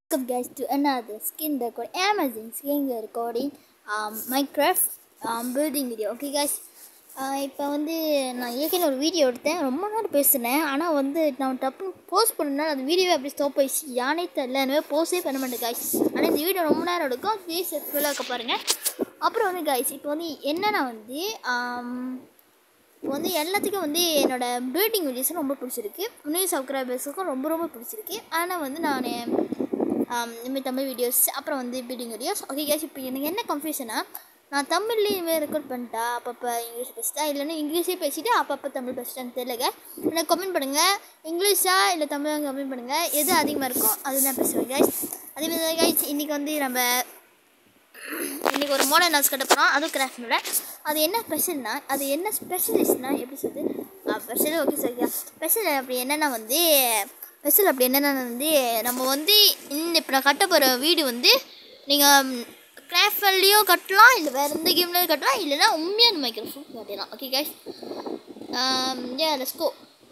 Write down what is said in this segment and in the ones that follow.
Welcome guys to another skin record Amazon skin recording um, Minecraft um, building video okay guys இப்போ வந்து நான் ஏற்கனவே ஒரு video எடுத்தேன் ரொம்ப நேரம் பேசினேன் ஆனால் வந்து நான் டப்புன்னு போஸ்ட் பண்ணனால அந்த வீடியோவே அப்படி ஸ்டாப் ஆயிடுச்சு யானே தெரில எனவே போஸ்டே பண்ண மாட்டேன் guys ஆனால் இந்த வீடியோ ரொம்ப நேரம் எடுக்கும் ப்ளீஸ் ஃபுல்லாக இருக்க பாருங்கள் அப்புறம் வந்து guys இப்போ வந்து என்னென்னா வந்து um, இப்போ வந்து எல்லாத்துக்கும் வந்து என்னோடய பில்டிங் வீடியோஸும் ரொம்ப பிடிச்சிருக்கு நியூ சப்ஸ்கிரைபர்ஸுக்கும் ரொம்ப ரொம்ப பிடிச்சிருக்கு ஆனால் வந்து நான் இனிமேல் தமிழ் வீடியோஸ் அப்புறம் வந்து பில்டிங் வீடியோஸ் ஓகே கேஸ் இப்போ எனக்கு என்ன கன்ஃபியூஷனா நான் தமிழ்லேயுமே ரெக்கார்ட் பண்ணிட்டா அப்பப்போ இங்கிலீஷ் பேசிட்டா இல்லைன்னா இங்கிலீஷே பேசிட்டு அப்பப்போ தமிழ் பேசிட்டேன்னு தெரியலங்க எனக்கு கமெண்ட் பண்ணுங்கள் இங்கிலீஷா இல்லை தமிழ் கமெண்ட் பண்ணுங்கள் எது அதிகமாக இருக்கும் அதுதான் பேசுவேன் கைஸ் அதே மாதிரி கைஸ் இன்றைக்கி வந்து நம்ம இன்றைக்கி ஒரு மாடர்ன் ஹவுஸ் கட்ட போகிறோம் அதுவும் கிராஃப்டோட அது என்ன ஸ்பெஷல்னா அது என்ன ஸ்பெஷலிஸ்ட்னா எப்படி சொல்லுது ஸ்பெஷல் ஓகே சரியா ஸ்பெஷல் அப்படி என்னென்னா வந்து ஸ்பெஷல் அப்படி என்னென்னா வந்து நம்ம வந்து இந்த இப்போ நான் கட்ட போகிற வீடு வந்து நீங்கள் கிராஃப்ட்லேயும் கட்டலாம் இல்லை வேறு எந்த கேம்லேயும் கட்டலாம் இல்லைன்னா உண்மையான மைக்ரோஃபோன் கட்டலாம் ஓகே கைஸ் ஏ லெஸ்கோ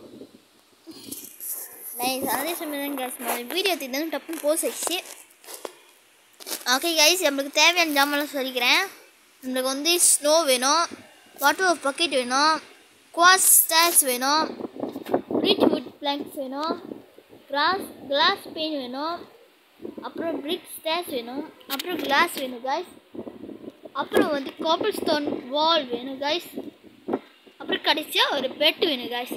நைஸ் அதே சமயம் கேஸ் வீடியோ தின்னு டப்புன்னு போஸ் ஆயிடுச்சு ஓகே கைஸ் நம்மளுக்கு தேவையான ஜாமான்லாம் சொல்லிக்கிறேன் நம்மளுக்கு வந்து ஸ்னோ வேணும் வாட்டர் ஆஃப் பக்கெட் வேணும் குவாஸ் ஸ்டாஸ் வேணும் ப்ரீச் வுட் பிளாங்க்ஸ் வேணும் கிளாஸ் கிளாஸ் பெயின் வேணும் அப்புறம் பிரிக் ஸ்டேஸ் வேணும் அப்புறம் கிளாஸ் வேணும் கைஸ் அப்புறம் வந்து காப்பர் ஸ்டோன் வால் வேணும் கைஸ் அப்புறம் கடைசியாக ஒரு பெட் வேணும் கைஸ்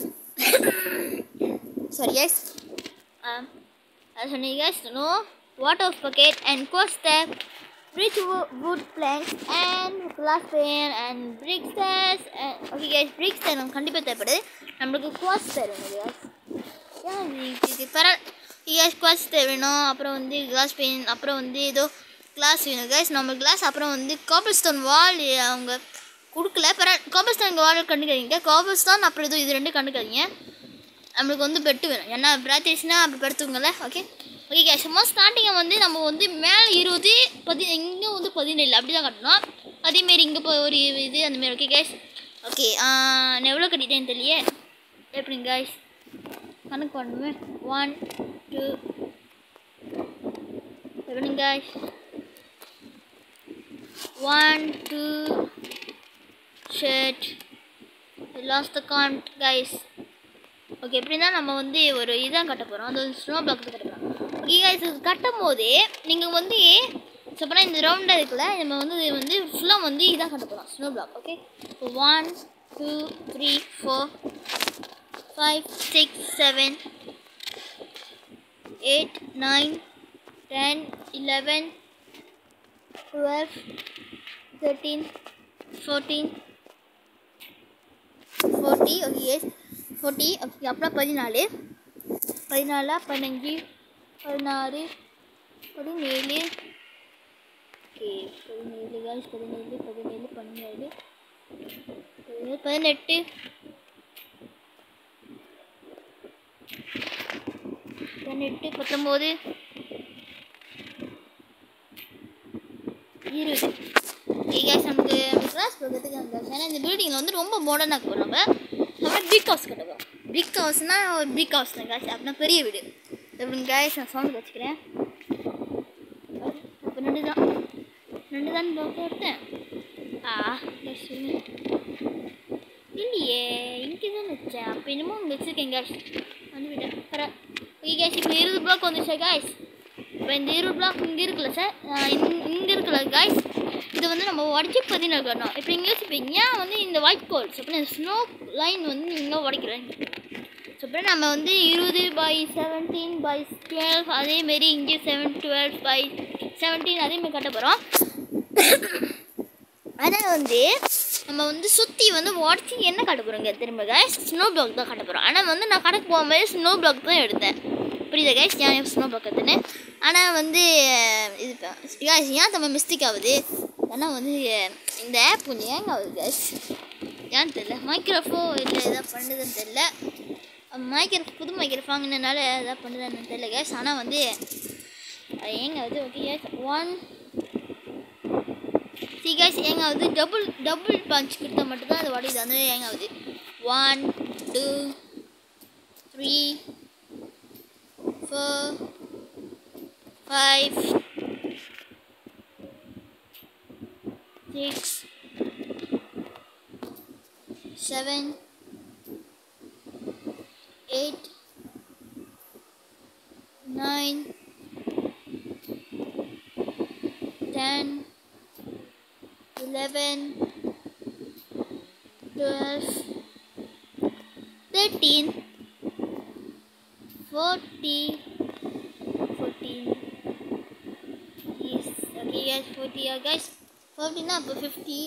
சாரி கைஸ் அது சொன்னீங்க guys no water bucket and coast step, rich wo- wood planks and glass pane and brick stairs and okay guys brick stair நமக்கு கண்டிப்பாக தேவைப்படுது நம்மளுக்கு குவாஸ் ஸ்டேர் வேணும் guys ஏன் இது இது- இது பர guys குவாஸ் ஸ்டேர் வேணும் அப்புறம் வந்து கிளாஸ் பெயின் அப்புறம் வந்து ஏதோ கிளாஸ் வேணும் guys நம்ம கிளாஸ் அப்புறம் வந்து காப்பர் ஸ்டோன் வால் அவங்க கொடுக்கல பர காப்பர் ஸ்டோன் வால் கண்டுக்காதீங்க காப்பர் ஸ்டோன் அப்புறம் இது இது ரெண்டும் கண்டுக்காதீங்க நம்மளுக்கு வந்து பெட்டு வேணும் ஏன்னா பிராத்திஸ்னா அப்படி படுத்துவங்கள்ல ஓகே ஓகே கே சும்மா ஸ்டார்டிங்கை வந்து நம்ம வந்து மேலே இருபது பதி இங்கே வந்து பதினேழு அப்படி தான் கட்டணும் அதேமாரி இங்கே இப்போ ஒரு இது அந்தமாரி ஓகே கேஷ் ஓகே நான் எவ்வளோ கட்டிட்டேன்னு தெரியல எப்படிங்க கேஷ் கணக்கு பண்ணுவேன் ஒன் டூ எப்படிங்க guys one two shirt last the can't guys okay எப்படின்னா நம்ம வந்து ஒரு இதான் கட்ட போகிறோம் அது வந்து ஸ்னோ பிளாக் கட்ட போகிறோம் ஓகே guys, இது கட்டும் போது நீங்கள் வந்து சப்போனா இந்த ரவுண்டாக இருக்குல்ல நம்ம வந்து இது வந்து ஃபுல்லாக வந்து இதான் கட்ட போகிறோம் snow block okay one two three four five six seven eight nine ten eleven twelve thirteen fourteen forty okay forty okay அப்புறம் பதினாலு பதினாலு பதினஞ்சு பதினாறு பதினேழு ஓகே பதினேழு காய்ஸ் பதினேழு பதினேழு பதினேழு பதினேழு பதினெட்டு பதினெட்டு பத்தொம்போது இருபது ஓகே கேஸ் நமக்கு கிளாஸ் போகிறதுக்கு அந்த ஏன்னா இந்த பில்டிங்கில் வந்து ரொம்ப மாடர்னாக போகிறோம் நம்ம அப்புறம் பிக் ஹவுஸ் கட்டுவோம் பிக் ஹவுஸ்னால் ஒரு பிக் ஹவுஸ் தான் கேஸ் அப்படின்னா பெரிய வீடு எப்படி கேஸ் நான் சவுண்ட் வச்சுக்கிறேன் அப்போ ரெண்டு தான் ரெண்டு தான் நோக்கம் எடுத்தேன் ஆ guys, சொல்லுங்க. இல்லையே இங்கே தான் வச்சேன் அப்போ என்னமோ இங்கே வச்சுருக்கேன் கேஸ் வந்து விட்டேன் பர ஓகே கேஸ் இப்போ இருபது பிளாக் வந்துச்சா காய்ஸ் இப்போ இந்த இருபது பிளாக் இங்கே இருக்குல்ல சார் இங்கே இருக்குல்ல காய்ஸ் இது வந்து நம்ம உடச்சி பதினாறு கட்டணும் இப்போ இங்கே யோசிப்பீங்க ஏன் வந்து இந்த ஒயிட் கோல்ஸ் அப்புறம் இந்த ஸ்னோ லைன் வந்து நீங்கள் உடைக்கிறேன் ஸோ அப்புறம் நம்ம வந்து இருபது பை செவன்டீன் பை டுவெல் அதேமாரி இங்கே செவன் டுவெல் பை செவன்டீன் அதேமாரி கட்ட போகிறோம் ஆனால் வந்து நம்ம வந்து சுற்றி வந்து உடச்சி என்ன கட்ட போகிறோங்க திரும்ப கைஸ் ஸ்னோ பிளாக் தான் கட்ட போகிறோம் ஆனால் வந்து நான் கடைக்கு போகும்போது ஸ்னோ பிளாக் தான் எடுத்தேன் புரியுதா கைஸ் ஏன் ஸ்னோ பிளாக் எடுத்தேன்னு ஆனால் வந்து இது கைஸ் ஏன் நம்ம மிஸ்டேக் ஆகுது ஆனால் வந்து இந்த ஆப் கொஞ்சம் ஏங்க ஆகுது கைஸ் ஏன்னு தெரியல மைக்ரோஃபோ இல்லை எதாவது பண்ணுதுன்னு தெரில மைக்ரோ புது மைக்ரோஃபோன் வாங்கினதுனால எதாவது பண்ணுதுன்னு தெரியல கைஸ் ஆனால் வந்து அது ஏங்க ஆகுது ஓகே கைஸ் ஒன் சி கைஸ் ஏங்க ஆகுது டபுள் டபுள் பஞ்ச் கொடுத்தா மட்டும்தான் அது உடையுது அந்த ஏங்க ஆகுது one two three four five, six, seven, eight, nine, ten, eleven, twelve, thirteen, forty, fourteen. Yes, okay, guys, forty, yeah, guys. Forty now, but fifty,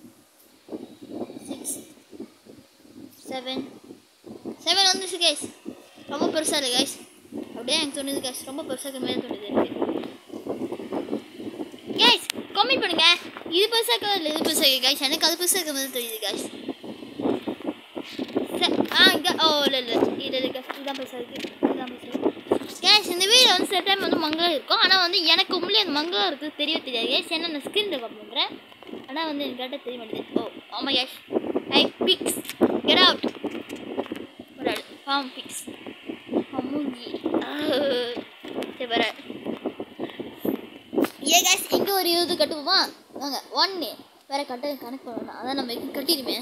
six, seven, seven வந்துச்சு guys ரொம்ப பெருசாக இல்லை கைஸ் அப்படியே எனக்கு தோணுது கைஸ் ரொம்ப பெருசாக மேலே தோணுது எனக்கு கைஸ் கமெண்ட் பண்ணுங்க இது பெருசாக இருக்கா இல்லை இது பெருசாக இருக்கு கைஸ் எனக்கு அது பெருசாக இருக்க மாதிரி தெரியுது கைஸ் ஆ இங்கே ஓ இல்லை இல்லை இல்லை இல்லை கைஸ் இதுதான் பெருசாக இருக்குது இதுதான் பெருசாக இருக்குது கேஸ் இந்த வீடியோ வந்து சில டைம் வந்து மங்களாக இருக்கும் ஆனால் வந்து எனக்கு உண்மையிலே அந்த மங்களாக இருக்குது தெரியவே தெரியாது கேஸ் ஏன்னா நான் ஸ்க்ரீன் ரெக்கார்ட் பண்ணுறேன் ஆனால் வந்து எனக்கு கரெக்டாக தெரிய மாட்டேங்குது ஓ ஆமாம் guys I fix get out ஒரு ஆள் பாம் பிக்ஸ் மூஞ்சி சரி வர ஏ கேஸ் இங்கே ஒரு இருபது கட்டுவோமா வாங்க ஒன்று வேற கட்ட கணக்கு பண்ணணும் அதான் நம்ம இங்க கட்டிடுமே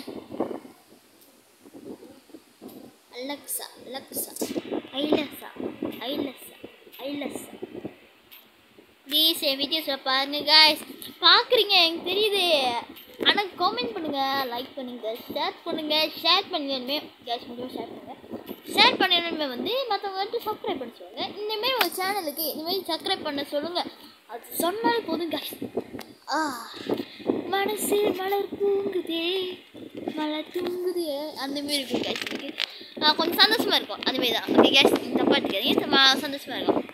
அலக்ஸா அலக்ஸா ஐலஸா ஐலஸா ஐலஸா ப்ளீஸ் என் வீடியோஸை பாருங்க காய்ஸ் பார்க்குறீங்க எனக்கு தெரியுது ஆனால் காமெண்ட் பண்ணுங்க லைக் பண்ணுங்க ஷேர் பண்ணுங்க ஷேர் பண்ணுங்க கேஸ் முடியும் ஷேர் பண்ணுங்க ஷேர் பண்ணணுமே வந்து மற்றவங்க வந்து சப்ஸ்கிரைப் பண்ண சொல்லுங்க இனிமேல் ஒரு சேனலுக்கு இனிமேல் சப்ஸ்கிரைப் பண்ண சொல்லுங்க அது சொன்னாலே போதும் காய்ஸ் ஆ மனசு மலர் தூங்குதே மலர் தூங்குதே அந்த மாரி இருக்கும் கேஸ் எனக்கு ஆ, கொஞ்சம் சந்தோஷமா இருக்கும் அந்த மாரி தான் ஓகே கேஸ் தப்பா எடுத்துக்காதீங்க ச- சந்தோஷமா இருக்கும்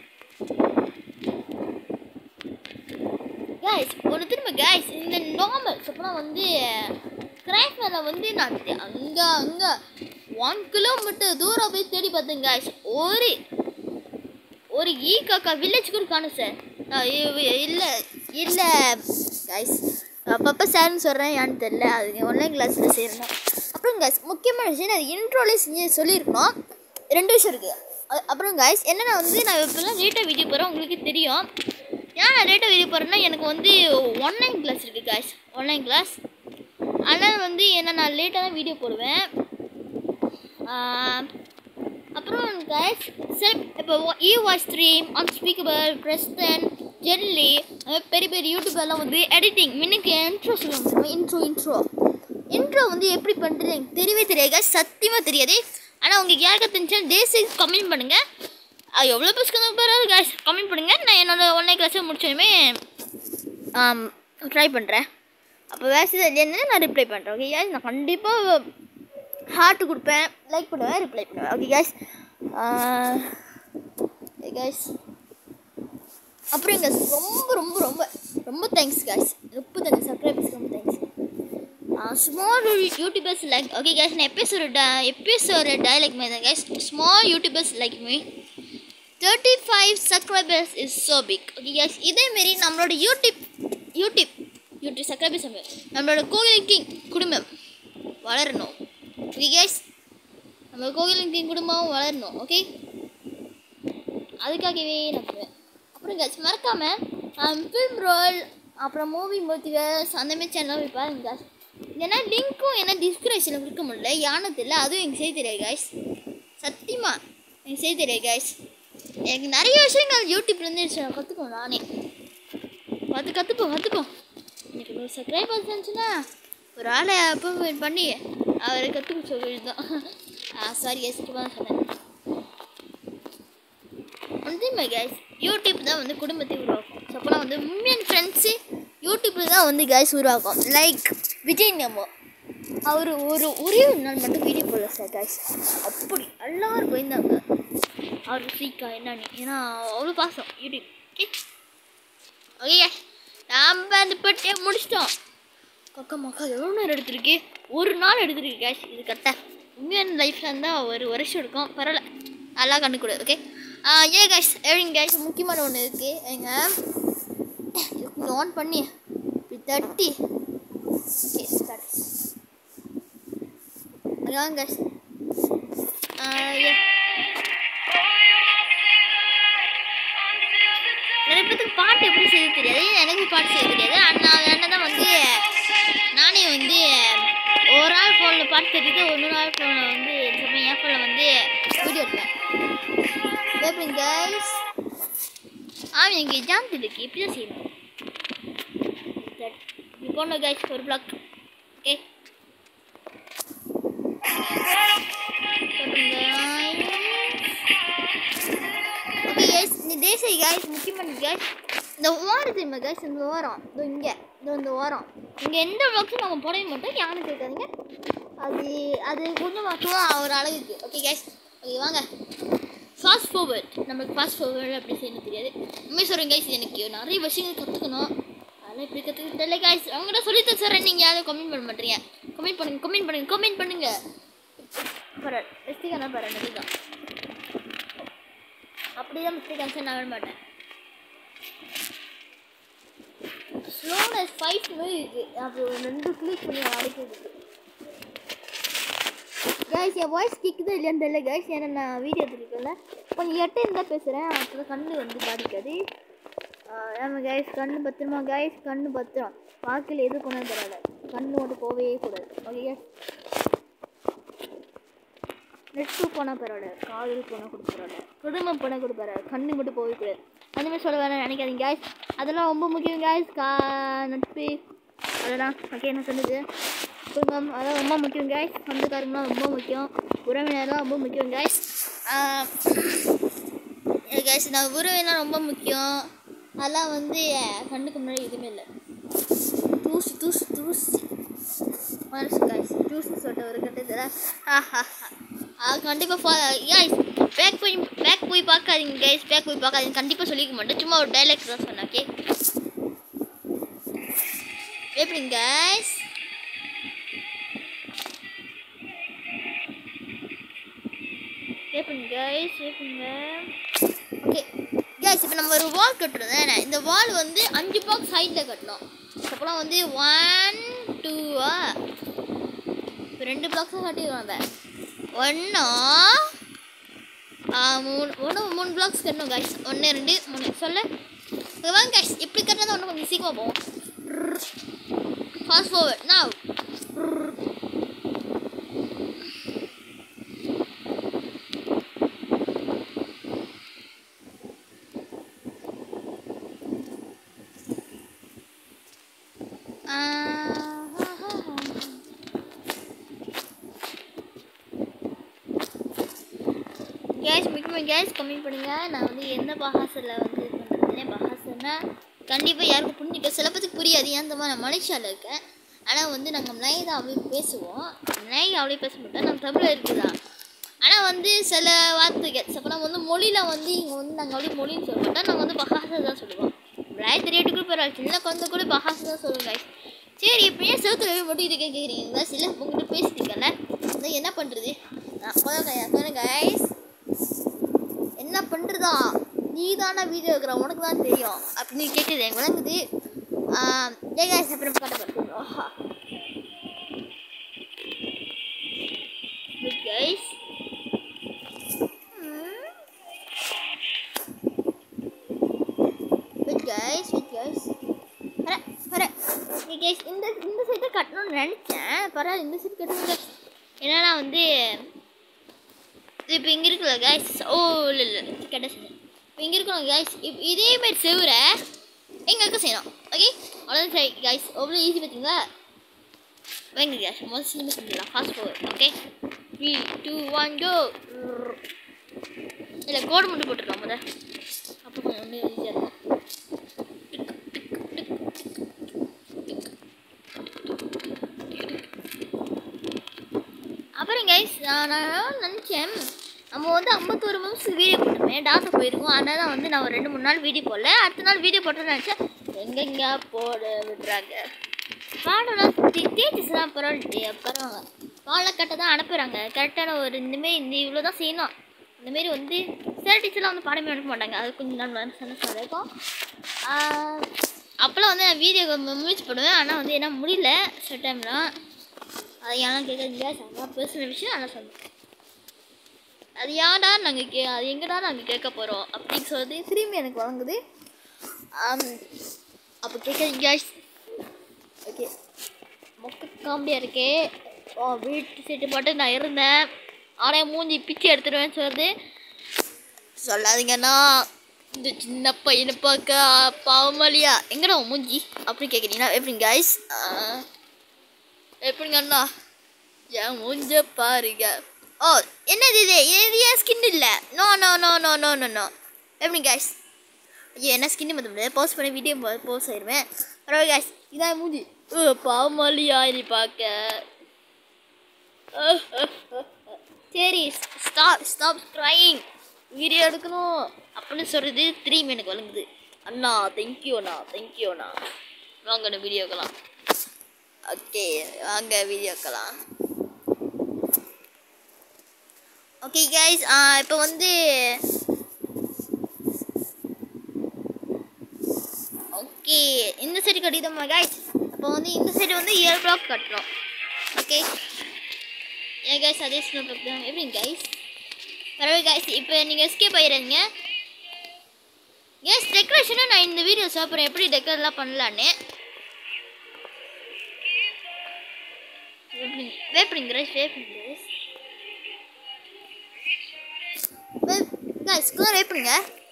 கைஸ் ஒரு திரும்ப கைஸ் இந்த நார்மல் அப்புறம் வந்து கிராக் மேலே வந்து நான் தே- அங்க அங்க ஒன் கிலோமீட்டர் தூரம் போய் தேடி பார்த்தேன் கைஸ் ஒரு ஒரு ஈ காக்கா வில்லேஜ் கூட காணும் சார் இல்லை இல்லை கைஸ் அப்பப்போ சார்னு சொல்கிறேன் ஏன்னு தெரில அது ஆன்லைன் கிளாஸில் சேரணும் அப்புறம் கைஸ் முக்கியமான விஷயம் அது இன்ட்ரோலேயே செஞ்சு சொல்லியிருக்கணும் ரெண்டு விஷயம் இருக்குது அப்புறம் கைஸ் என்னென்னா வந்து நான் இப்போலாம் லேட்டாக வீடியோ போகிறேன் உங்களுக்கு தெரியும் ஏன் நான் லேட்டாக வீடியோ போகிறேன்னா எனக்கு வந்து ஆன்லைன் கிளாஸ் இருக்குது கைஸ் ஆன்லைன் கிளாஸ் ஆனால் வந்து என்ன நான் லேட்டாக தான் வீடியோ போடுவேன் ஆஹ், அப்புறம் கைஸ் சரி இப்போ இ voice stream Unspeakable Preston Jelly பெரிய பெரிய யூடியூபர்லாம் வந்து எடிட்டிங் மின்னுக்கு இன்ட்ரோ சொல்லுவாங்க இன்ட்ரோ இன்ட்ரோ இன்ட்ரோ வந்து எப்படி பண்ணுறது எனக்கு தெரியவே தெரியாது guys. சத்தியமாக தெரியாது ஆனால் உங்களுக்கு யாருக்கு தெரிஞ்சாலும் தேசிக் கமெண்ட் பண்ணுங்கள் எவ்வளோ பேசுக்கு பரவாயில்ல guys கமெண்ட் பண்ணுங்கள் நான் என்னோட ஆன்லைன் கிளாஸை முடிச்சோடனே ட்ரை பண்ணுறேன் அப்போ வேறு இல்லைன்னு நான் ரிப்ளை பண்ணுறேன் ஓகே guys நான் கண்டிப்பாக ஹார்ட் கொடுப்பேன் லைக் பண்ணுவேன் ரிப்ளை பண்ணுவேன் ஓகே guys கைஸ் அப்புறம் இங்கே ரொம்ப ரொம்ப ரொம்ப ரொம்ப தேங்க்ஸ் guys முப்பத்தஞ்சு சப்ஸ்கிரைபர்ஸ் ரொம்ப thanks small YouTubers like okay guys நான் எபிசோட ட எபிசோட டைலாக் மாதிரி தான் guys small YouTubers like me thirty five subscribers is so big okay guys இதேமாரி நம்மளோட யூடியூப் யூடியூப் யூடியூப் சப்ஸ்கிரைபர்ஸ் நம்மளோட கோவில் கிங் குடும்பம் வளரணும் ஓகே guys நம்ம கோவில் கிங் குடும்பமும் வளரணும் ஓகே அதுக்காகவே நான் பண்ணுவேன் அப்புறம் guys மறக்காமல் ஃபில்ம் ரோல் அப்புறம் மூவி மோட்டிவேஸ் அந்த மாதிரி சேனல் போய் பாருங்க guys ஏன்னா லிங்க்கும் என்ன டிஸ்கிரிப்ஷனில் கொடுக்க முடியல யானை தெரியல அதுவும் எனக்கு செய்ய தெரியாது guys சத்தியமா எனக்கு செய்ய தெரியாது guys எனக்கு நிறைய விஷயங்கள் யூடியூப்லேருந்து கற்றுக்கணும் நானே பார்த்து கற்றுப்போம் கற்றுப்போம் எனக்கு ஒரு சப்ஸ்கிரைபர்ஸ் இருந்துச்சுன்னா ஒரு ஆளை அப்போ பண்ணி அவரை கற்றுக்க சொல்லியிருந்தோம் சாரி எஸ்க்கு தான் சொன்னேன் உண்மை கைஸ் யூடியூப் தான் வந்து குடும்பத்தை உருவாக்கும் ஸோ அப்போலாம் வந்து உண்மையான ஃப்ரெண்ட்ஸு யூடியூப்பில் தான் வந்து கைஸ் உருவாக்கும் லைக் விஜய் நம்ம அவர் ஒரு ஒரே ஒரு நாள் மட்டும் வீடியோ போடல சார் கைஸ் அப்படி எல்லாரும் போயிருந்தாங்க அவர் ஃப்ரீக்கா என்னன்னு ஏன்னா அவ்வளோ பாசம் யூடியூப் ஓகே ஓகே நாம் அந்த பெட்டியை முடிச்சிட்டோம் கக்கா மக்கா எவ்வளோ நேரம் எடுத்திருக்கு ஒரு நாள் எடுத்திருக்கு கேஷ் இது கரெக்டாக உண்மையான லைஃப்பில் இருந்தால் ஒரு வருஷம் எடுக்கும் பரவாயில்ல நல்லா கண்டுக்கூடாது ஓகே ஏ கேஷ் எப்படிங்க கேஷ் முக்கியமான ஒன்று இருக்குது எங்க கொஞ்சம் ஆன் பண்ணி இப்படி தட்டி ஓகே ஸ்டார்ட் அதான் கேஷ் ஏ நிறைய பேத்துக்கு பாட்டு எப்படி செய்ய தெரியாது எனக்கு பாட்டு செய்ய தெரியாது அண்ணா அண்ணன் தான் வந்து நானே வந்து ஒரு ஆள் ஃபோனில் பாட்டு கட்டிட்டு இன்னொரு ஆள் ஃபோனில் வந்து சமயம் என் ஃபோனில் வந்து வீடியோ எடுப்பேன் எப்படி கைஸ் ஆ எனக்கு எக்ஸாம் இருக்கு எப்படி தான் செய்யணும் நீ போன கைஸ் ஒரு பிளாக் ஓகே ஓகே கைஸ் இந்த தேசிய கைஸ் முக்கியமான கைஸ் இந்த ஓரம் தெரியுமா கைஸ் இந்த ஓரம் இதோ இங்கே இதோ இந்த ஓரம் இங்கே எந்த பிளாக்ஸும் நம்ம போடவே மாட்டோம் யாரும் கேட்காதீங்க அது அது கொஞ்சம் மட்டும் ஒரு அழகுக்கு ஓகே கைஸ் ஓகே வாங்க ஃபாஸ்ட் ஃபார்வர்ட் நமக்கு ஃபாஸ்ட் ஃபார்வர்ட் அப்படி செய்யணும் தெரியாது உண்மை சொல்கிறேன் கைஸ் எனக்கு நிறைய விஷயங்கள் கற்றுக்கணும் அதெல்லாம் இப்படி கற்றுக்கிட்டு தெரியல கைஸ் அவங்ககிட்ட சொல்லி தச்சுறேன் நீங்கள் யாரும் கமெண்ட் பண்ண மாட்டீங்க கமெண்ட் பண்ணுங்க கமெண்ட் பண்ணுங்க கமெண்ட் பண்ணுங்க பரவாயில்ல மிஸ்டேக் ஆனால் பரவாயில்ல தான் அப்படிதான் மிஸ்டேக் ஆன்சர் நான் விட மாட்டேன் ஸ்லோனஸ் ஃபைவ் இருக்குது அப்போ ரெண்டு கிளிக் பண்ணி அடைக்கிறது கைஸ் என் வாய்ஸ் கேட்குதா இல்லையான்னு தெரியல கைஸ் ஏன்னா நான் வீடியோ எடுத்துருக்கல கொஞ்சம் எட்ட இருந்தால் பேசுகிறேன் அப்போ கண்ணு வந்து பாதிக்காது ஆமாம் கைஸ் கண்ணு பத்திரமா கைஸ் கண்ணு பத்திரம் வாக்கில் எது கொண்டு தராத கண்ணு மட்டும் போகவே கூடாது ஓகே கைஸ் நெட்டு போனால் பரவாயில்ல காதல் போனால் கூட பரவாயில்ல குடும்பம் போனால் கூட பரவாயில்ல கண்ணு மட்டும் போகவே கூடாது அந்த மாதிரி சொல்ல வேணாம் நினைக்காதீங்க guys அதெல்லாம் ரொம்ப முக்கியம் guys கா நட்பு அதெல்லாம் ஓகே என்ன சொன்னது குடும்பம் அதெல்லாம் ரொம்ப முக்கியம் guys சொந்தக்காரங்களாம் ரொம்ப முக்கியம் உறவினர்லாம் ரொம்ப முக்கியம் guys கைஸ் நான் உறவினர் ரொம்ப முக்கியம் அதெல்லாம் வந்து கண்ணுக்கு முன்னாடி எதுவுமே இல்லை தூசி தூசி தூசி மனசு காய்ஸ் ஜூஸ் சொல்லிட்டு ஒரு கட்டத்தில் ஆஹா கண்டிப்பாக ஃபா கைஸ் பேக் போய் பேக் போய் பார்க்காதீங்க கைஸ் பேக் போய் பார்க்காதீங்க கண்டிப்பாக சொல்லிக்க மாட்டேன் சும்மா ஒரு டைலாக் தான் சொன்னேன் ஓகே எப்படிங்க கைஸ் எப்படிங்க கைஸ் எப்படிங்க ஓகே கைஸ் இப்போ நம்ம ஒரு வால் கட்டுறோம் தானே இந்த வால் வந்து அஞ்சு பாக்ஸ் சைடில் கட்டணும் அப்போலாம் வந்து ஒன் டூவா இப்போ ரெண்டு பாக்ஸும் கட்டிடுவோம் நம்ம ஒன்றா மூணு ஒன்று மூணு பிளாக்ஸ் கட்டணும் கைஸ் ஒன்று ரெண்டு மூணு சொல்லு இங்க வாங்க கைஸ் எப்படி கட்டினா ஒன்று கொஞ்சம் சீக்கிரமாக போவோம் ஃபாஸ்ட் ஃபார்வர்ட் நான் கேஸ் முக்கியமாக கேஸ் கம்மி பண்ணுங்க நான் வந்து எந்த பஹாசில் வந்து இது பண்ணுறேன் பஹாசன்னா கண்டிப்பாக யாருக்கும் புரிஞ்சுக்க சில பேத்துக்கு புரியாது ஏன் தெரியுமா நான் மலேசியாவில் இருக்கேன் ஆனால் வந்து நாங்கள் மலை தான் அப்படியே பேசுவோம் மலை அப்படியே பேச மாட்டோம் நம்ம தமிழில் இருக்குதான் ஆனால் வந்து சில வார்த்தைகள் அப்போ நம்ம வந்து மொழியில் வந்து இங்கே வந்து நாங்கள் அப்படியே மொழின்னு சொல்ல மாட்டோம் நாங்கள் வந்து பஹாசை தான் சொல்லுவோம் மலாய் தெரியாட்டு கூட பரவாயில்ல சின்ன குழந்தை கூட பஹாசை தான் சொல்லுவோம் guys சரி இப்போ ஏன் செவத்துல மட்டும் இது கேட்குறீங்க சில உங்கள்கிட்ட பேசிட்டீங்கல்ல அதான் என்ன பண்ணுறது நான் சொல்லுங்க கைஸ் என்ன பண்ணுறதா நீ தானே வீடியோ இருக்கிற உனக்கு தான் தெரியும் அப்படின்னு கேட்குது எனக்கு விளங்குது ஏ கைஸ் அப்புறம் காட்ட பார்த்துருவோம் guys wait guys wait guys வர வர கைஸ் இந்த இந்த சைட்டை கட்டணும்னு நினச்சேன் பரவாயில்ல இந்த சைட் கட்டணும் guys. என்னன்னா வந்து இது இப்போ இங்கே இருக்குல்ல கைஸ் ஓ இல்லை இல்லை கெட்ட சொன்னேன் இப்போ இங்கே இருக்கணும் கைஸ் இப் இதே மாதிரி செவுற எங்களுக்கு செய்யணும் ஓகே அவ்வளோதான் சரி கைஸ் அவ்வளோ ஈஸி பார்த்தீங்களா வைங்க கேஸ் முதல் சினிமா செஞ்சிடலாம் fast four okay three two one go இல்லை கோடு மட்டும் போட்டுருக்கலாம் முத அப்போ கொஞ்சம் வந்து ஈஸியாக இருக்கும் அப்புறம் கைஸ் நான் நான் நினச்சேன் நம்ம வந்து ஐம்பத்தோரு நிமிஷம் வீடியோ போட்டோமே டாஸை போயிருக்கோம் அதனால தான் வந்து நான் ஒரு ரெண்டு மூணு நாள் வீடியோ போடல அடுத்த நாள் வீடியோ போட்டோன்னு நினச்சேன் எங்கெங்க போட விடுறாங்க பாடலாம் தேய்ச்சிஸ்லாம் பரவாயில்ல பரவாங்க காலை கரெக்டாக தான் அனுப்புகிறாங்க கரெக்டான ஒரு இந்தமாரி இந்த இவ்வளோ தான் செய்யணும் இந்தமாரி வந்து சில டீச்சர்லாம் வந்து பாடமே அனுப்ப மாட்டாங்க அது கொஞ்சம் நாள் வந்து சந்தோஷம் இருக்கும் அப்போல்லாம் வந்து நான் வீடியோ முயற்சி பண்ணுவேன் ஆனால் வந்து என்ன முடியல சில டைம்லாம் அதை ஏன்னா கேட்குறீங்க செம்ம பேசுகிற விஷயம் ஆனால் சொன்னேன் அது யாடா நாங்கள் கே அது எங்கடா நாங்கள் கேட்க போகிறோம் அப்படின்னு சொல்லிட்டு திரும்பி எனக்கு வழங்குது அப்போ கேட்குறீங்க கைஸ் ஓகே மொக்க காமெடியாக இருக்கே ஓ வீட்டு சீட்டு போட்டு நான் இருந்தேன் ஆனால் மூஞ்சி பிச்சு எடுத்துடுவேன்னு சொல்லுது சொல்லாதீங்கண்ணா இந்த சின்ன பையனை பார்க்க பாவமாலியா எங்கடா உன் மூஞ்சி அப்படி கேட்குறீங்கன்னா எப்படிங்க கைஸ் எப்படிங்க அண்ணா என் மூஞ்ச பாருங்க ஓ என்னது இது இது ஏன் ஸ்கின் இல்லை no no no no no no no எப்படி கைஸ் ஐயோ என்ன ஸ்கின் பார்த்த முடியாது போஸ்ட் பண்ணி வீடியோ போஸ்ட் ஆயிடுவேன் பரவாயில்ல கைஸ் இதான் மூஞ்சி ஓ பாவமாலியா நீ பார்க்க சரி ஸ்டாப் ஸ்டாப் ட்ரைங் வீடியோ எடுக்கணும் அப்படின்னு சொல்கிறது திரும்பி எனக்கு வழங்குது அண்ணா தேங்க்யூ அண்ணா தேங்க்யூ அண்ணா வாங்க வீடியோக்கலாம் ஓகே வாங்க வீடியோக்கலாம் ஓகே கைஸ் இப்போ வந்து ஓகே இந்த சைடு கட்டிட்டோமா கைஸ் அப்போ வந்து இந்த சைடு வந்து ஏழு பிளாக் கட்டுறோம் ஓகே ஏன் கைஸ் அதே ஸ்னோ பிளாக் தான் எப்படிங்க கைஸ் பரவாயில்ல கைஸ் இப்போ நீங்கள் எஸ்கேப் ஆயிடுறீங்க எஸ் டெக்கரேஷனும் நான் இந்த வீடியோ சாப்பிட்றேன் எப்படி டெக்கரேட்லாம் பண்ணலான்னு வேப்பிடுங்க ரைஸ் வேப்பிடுங்க ரைஸ் கைஸ் குளர் வேப்பிடுங்க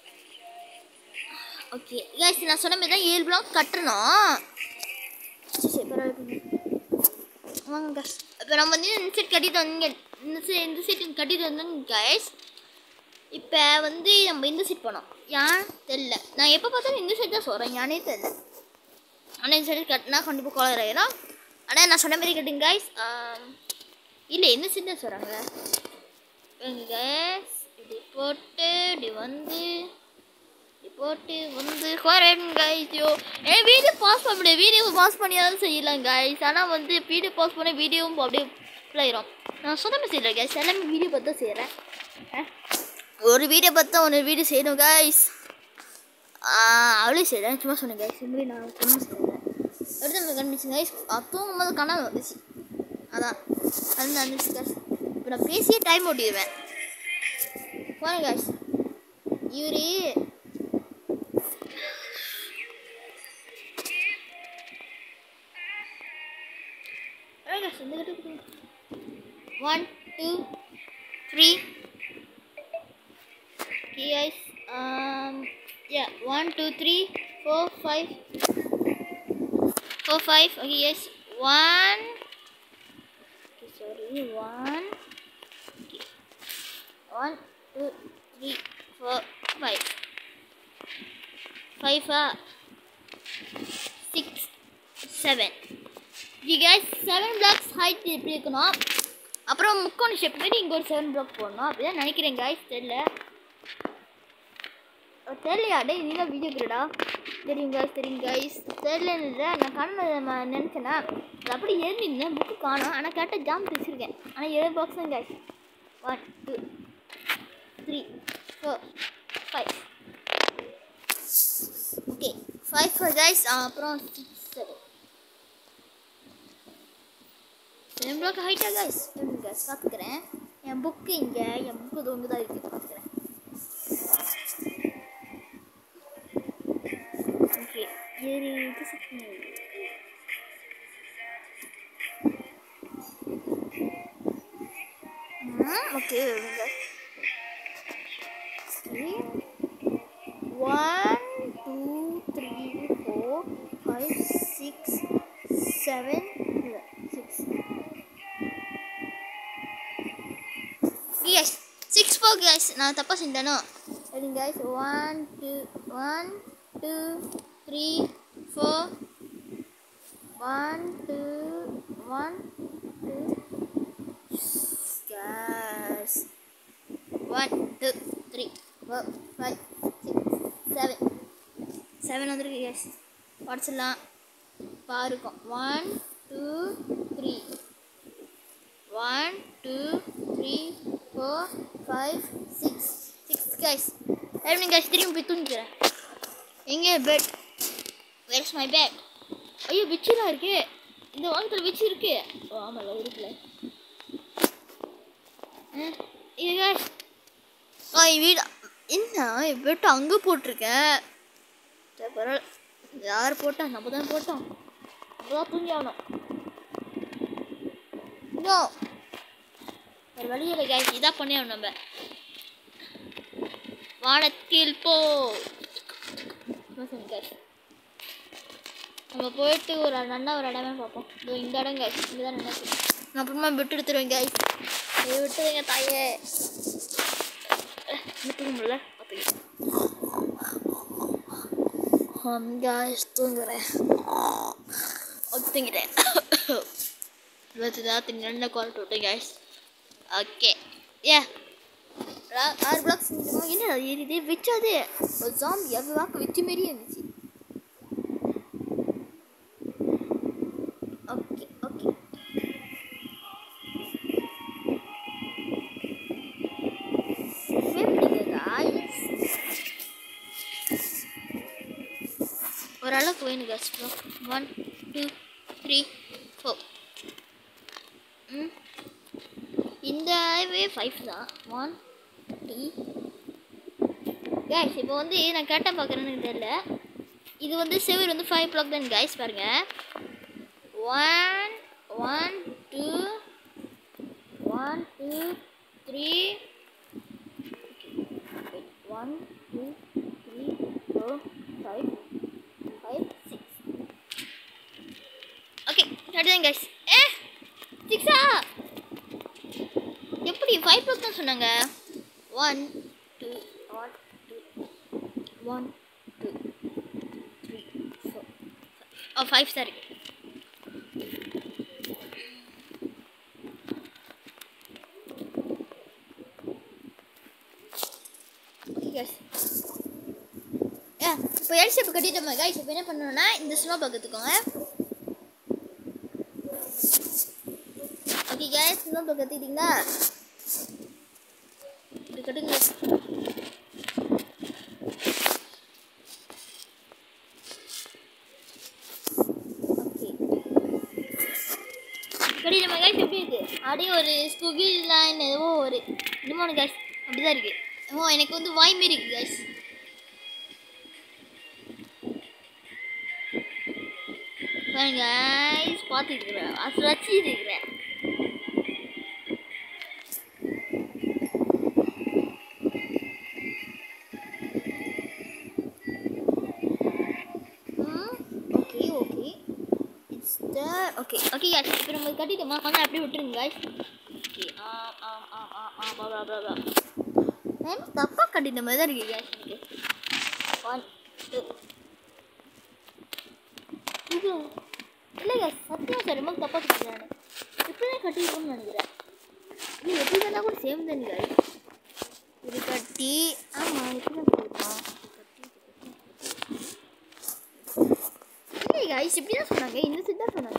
ஓகே கைஸ் நான் சொன்ன மாதிரி தான் ஏழு பிளாக் கட்டணும் சரி சரி பரவாயில்ல வாங்க கைஸ் இப்போ நம்ம வந்து இந்த சைட் கட்டிட்டு வந்தீங்க இந்த சைட் இந்த சைட் கட்டிட்டு வந்தோங்க கைஸ் இப்போ வந்து நம்ம இந்த சைட் போனோம் ஏன் தெரில நான் எப்போ பார்த்தாலும் இந்த சைட் தான் சொல்கிறேன் ஏனே தெரில ஆனால் இந்த சைடு கட்டினா கண்டிப்பாக குளர் ஆயிரும் ஆனால் நான் சொன்ன மாதிரி கட்டுங்க கைஸ் இல்லை இந்த சைட் தான் சொல்கிறாங்க கைஸ் இப்படி போட்டு இப்படி வந்து இப்படி போட்டு வந்து குறையும் கைஸ் ஐயோ ஏன் வீடியோ பாஸ் பண்ண முடியாது வீடியோ பாஸ் பண்ணியாலும் செய்யலாம் கைஸ் ஆனால் வந்து வீடியோ பாஸ் பண்ண வீடியோவும் அப்படியே full ஆயிரும் நான் சுத்தமாக செய்யல கைஸ் எல்லாமே வீடியோ பார்த்து தான் செய்கிறேன் ஒரு வீடியோ பார்த்தா ஒன்று வீடியோ செய்யணும் கைஸ் அவளே செய்கிறேன் சும்மா சொன்னேன் கைஸ் இப்படி நான் சும்மா செய்கிறேன் எடுத்து நம்ம கண்டுபிடிச்சு கைஸ் தூங்கும் போது கனவு வந்துச்சு அதான் அது வந்துச்சு கைஸ் இப்போ நான் பேசியே டைம் ஓட்டிடுவேன் போனேன் கைஸ் இவரு one two three okay guys um yeah one two three four five four five okay yes one okay sorry one okay one two three four five five uh, six seven you guys seven blocks height எப்படி இருக்கணும் அப்புறம் முக்கோண shape மாதிரி இங்கே ஒரு seven black போடணும் அப்படிதான் நினைக்கிறேன் guys தெரியல அஹ் தெரியலையா டேய் நீ தான் வீடியோ கிரடா தெரியும் guys தெரியும் guys தெரியலன்னு இல்லை நான் கண்ண நினச்சேன்னா அது அப்படி எழுந்திருந்தேன் புக்கு காணும் ஆனால் கரெக்டாக ஜாம் வச்சுருக்கேன் ஆனால் ஏழு பாக்ஸ் தான் guys one two three four five okay five four guys அப்புறம் சிக்ஸ் செவன் செவன் பிளாக் ஹைட்டா கைஸ் எப்படி கைஸ் பார்த்துக்கிறேன் என் புக்கு இங்கே என் புக்கு இது ஒன்று தான் இருக்குது பார்த்துக்கிறேன் ஓகே ஏறி இது set பண்ணி வை. ம் okay one two three four five six seven six yes six four guys நான் தப்பாக செஞ்சேனோ சரி guys one two one two three four one two one two guys one two three four five six seven seven வந்துருக்கு guys படிச்சிடலாம் பாருக்கும் one two three one two three four five six six guys evening guys திரும்பி போய் தூங்கிக்கிறேன் எங்கே bed verse my bad ஐயோ பிச்சு தான் இருக்கு இந்த வாங்கத்தில் பிச்சு இருக்கு ஓ ஆமாம்ல இருக்குல்ல அஹ், இது guys. ஆ என் வீடு என்ன என் பெட் அங்கே போட்டிருக்கேன் பரவாயில்ல யார் போட்டா நம்ம தான் போட்டோம் நம்ம தான் தூங்கி ஆகணும் இன்னும் ஒரு வழி இல்லை guys இதான் பண்ணி ஆகணும் நம்ம வானத்தில் போ என்ன guys நம்ம போயிட்டு ஒரு நல்ல ஒரு இடமே பார்ப்போம் இதோ இந்த இடம் guys இங்கே தான் நினைக்கிறேன் நான் அப்புறமா விட்டு எடுத்துருவேன் guys இதை விட்டுருங்க தாயே விட்டுக்க முடியல பார்த்துக்கலாம் guys தூங்குறேன் தூங்கிட்டேன் இருபத்தி நாற்பத்தி ரெண்டு கால் விட்டேன் guys ஓகே ஏ ஆறு பிளாக்ஸ் என்ன இது வச்சாது ஒரு ஜாம்பி அது வாக்கு வச்ச மாரியே இருந்துச்சு ஓகே ஓகே guys ஓரளவுக்கு வேணும் guys block one two three four ம் இந்த வே ஃபைவ் தான் ஒன் டூ கேஸ் இப்போ வந்து நான் கேட்டால் பார்க்குறேன்னு தெரியல இது வந்து செவர் வந்து ஃபைவ் பிளாக் தான் கேஸ் பாருங்க one one two one two three one two three four five five six okay அடுதான் கேஸ் ஏ சிக்ஸா எப்படி ஃபைவ் பிளாக் தான் சொன்னாங்க one two one two one two three four oh five தான் இருக்கு ஓகே guys. ஏ இப்போ எல் ஷேப் கட்டிட்டோமா கைஸ் இப்போ என்ன பண்ணணும்னா இந்த ஸ்னோ பாக் எடுத்துக்கோங்க ஓகே கேஸ் ஸ்னோ பாக் எடுத்துக்கிட்டீங்களா இப்படி கட்டுங்க ஓகே கட்டிட்டோமா கைஸ் எப்படி இருக்கு அப்படியே ஒரு ஸ்குகில் லைன் ஏதோ ஒரு இன்னும் கைஸ் அப்படிதான் இருக்கு ஓ எனக்கு வந்து வாய் மாரி இருக்கு கைஸ் பாருங்க guys, பார்த்துட்டு இருக்கிறேன் அது வச்சுட்டு இருக்கிறேன் okay okay it's the okay okay guys இப்போ நம்ம கட்டிட்டோமா கொஞ்சம் அப்படியே விட்டுருங்க guys ஓகே ஆ ஆ ஆ ஆ ஆ பா பா பா பா நான் தப்பாக கட்டின மாதிரி தான் இருக்கு guys எனக்கு ஒன் டூ இது இல்லைங்க சத்தியம் சார் ரொம்ப தப்பாக கட்டிட்டேன் நான் இப்படி தான் கட்டிருக்கோம்னு நினைக்கிறேன் இது எப்படி தானே கூட சேம் தான் guys இது கட்டி ஆமாம் எப்படி தான் கட்டிருக்கோம் இல்லை guys இப்படி தான் சொன்னாங்க இந்த சைட் தான் சொன்னாங்க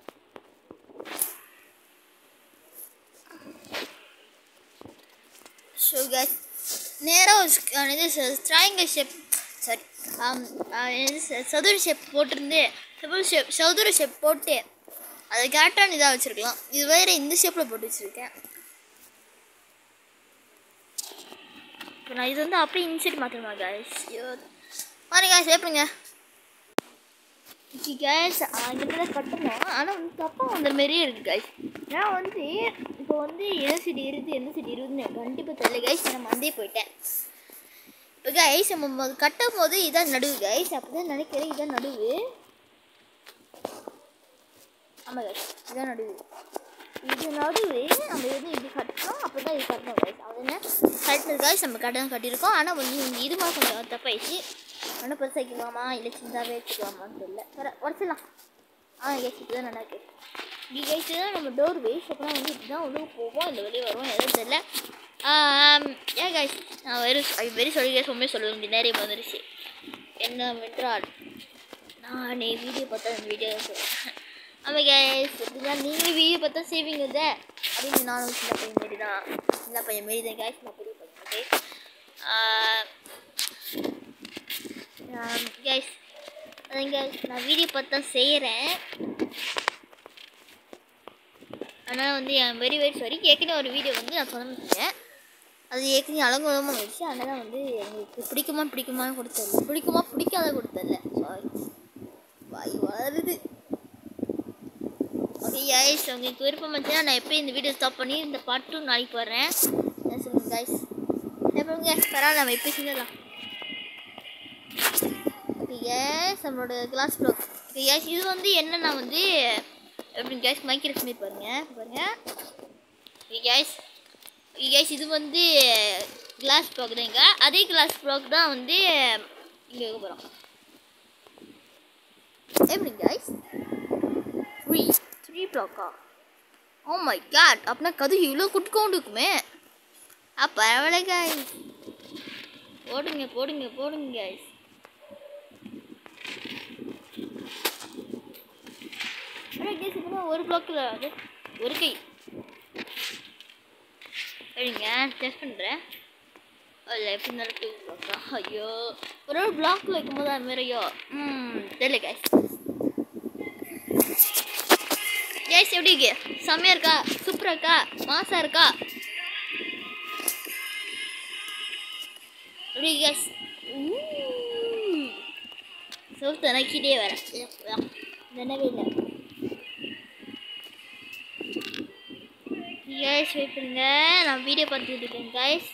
ஸோ guys நேராக ஒரு sk- அஹ் இது ட்ராயிங்கல் ஷேப் சாரி சதுர ஷேப் போட்டிருந்து சதுர ஷேப் சதுர ஷேப் போட்டு அதை கேட்டான் இதாக வச்சுருக்கலாம் இது வேறு இந்த ஷேப்பில் போட்டு வச்சுருக்கேன் இப்போ நான் இது வந்து அப்படியே இன்சைட் மாற்றணுமா guys ஐயோ பாருங்க guys எப்படிங்க ஓகே கேஸ் கிட்ட கட்டணும் ஆனால் வந்து தப்பாக வந்த மாதிரியே இருக்குது கைஸ் நான் வந்து இப்போ வந்து எந்த சீட் இருக்குது எந்த சீட் இருக்குதுன்னு கண்டிப்பாக தெரியல கைஸ் நான் மந்தே போயிட்டேன் இப்போ கைஸ் நம்ம மொத- கட்டும் போது இதான் நடுவு கைஸ் அப்போ தான் நினைக்கிறேன் இதான் நடுவு ஆமாம் கைஸ் இதான் நடுவு இது நடுவு நம்ம வந்து இப்படி கட்டணும் அப்போ தான் இது கட்டணும் கைஸ் அதுன்னு கட்டினது கைஸ் நம்ம கட்டணும் கட்டியிருக்கோம் ஆனால் வந்து இங்க இது மாதிரி கொஞ்சம் தப்பாயிடுச்சு ஒன்றும் பெருசாக வைக்கலாமா இல்லை சின்னதாகவே வச்சுக்கலாமான்னு தெரியல வேறு உடச்சிடலாம் ஆ கைஸ் இதுதான் நல்லா இருக்கு இப்படி கைஸ் தான் நம்ம டோர் வேஸ் அப்புறம் வந்து இப்படி தான் உள்ளே போவோம் இல்லை வெளியே வருவோம் எதுவும் தெரியல ஆம், ஏன் கைஸ் நான் வெறும் வெறி சொல்லி கைஸ் உண்மையை சொல்ல வேண்டிய நேரம் வந்துருச்சு என்ன வென்றால் நான் நீ வீடியோ பார்த்தா அந்த வீடியோ சொல்கிறேன் ஆமாம் கைஸ் இப்படிதான் நீங்களும் வீடியோ பார்த்தா சேவிங் இதை அப்படின்னு நானும் சின்ன பையன் மாரி தான் சின்ன பையன் மாரி தான் கைஸ் நான் பெரிய பையன் ஓகே கைஸ் அதான் கைஸ் நான் வீடியோ பார்த்து தான் செய்கிறேன் ஆனால் வந்து என் வெரி வெரி சாரி ஏற்கனவே ஒரு வீடியோ வந்து நான் சொன்னேன் அது ஏற்கனவே அலங்கோலமாக ஆயிடுச்சு அதனால் வந்து எங்களுக்கு பிடிக்குமா பிடிக்குமான்னு கொடுத்ததில்ல பிடிக்குமா பிடிக்காத கொடுத்ததில்ல கைஸ் உங்களுக்கு விருப்பம் இருந்துச்சுன்னா நான் எப்பயும் இந்த வீடியோ ஸ்டாப் பண்ணி இந்த பாட்டும் நாளைக்கு வர்றேன் என்ன சொல்லுங்க கைஸ் எப்பவுங்க பரவாயில்ல நம்ம எப்பயும் செஞ்சிடலாம் கேஸ் நம்மளோட கிளாஸ் ப்ளாக் கேஸ் இது வந்து என்னன்னா வந்து எப்படி கேஸ் மைக்ரோ ஸ்மித் பாருங்க பாருங்க கேஸ் கேஸ் இது வந்து கிளாஸ் ப்ளாக் தான் இங்கே அதே கிளாஸ் ப்ளாக் தான் வந்து இங்கே வைக்க போகிறோம் எப்படி கைஸ் த்ரீ த்ரீ ப்ளாக்கா ஓ மை காட் அப்படின்னா கது இவ்வளோ குட்டுக்கொண்டு இருக்குமே ஆ பரவாயில்ல கைஸ் போடுங்க போடுங்க போடுங்க கைஸ் ஆனால் கேஸ் இப்போ ஒரு பிளாக்கில் அது ஒரு கை சரிங்க டெஸ்ட் பண்ணுறேன் அதில் எப்படி இருந்தாலும் டூ பிளாக்கா ஐயோ ஒரு ஒரு பிளாக்கில் வைக்கும்போது அது மாதிரியோ ம் தெரியல கேஸ் கேஸ் எப்படி இருக்கு செம்மையா இருக்கா சூப்பராக இருக்கா மாசா இருக்கா எப்படி கேஸ் சோத்து நக்கிட்டே வரேன் நினைவே இல்லை கைஸ் வெயிட் பண்ணுங்க நான் வீடியோ பார்த்துட்டு இருக்கேன் கைஸ்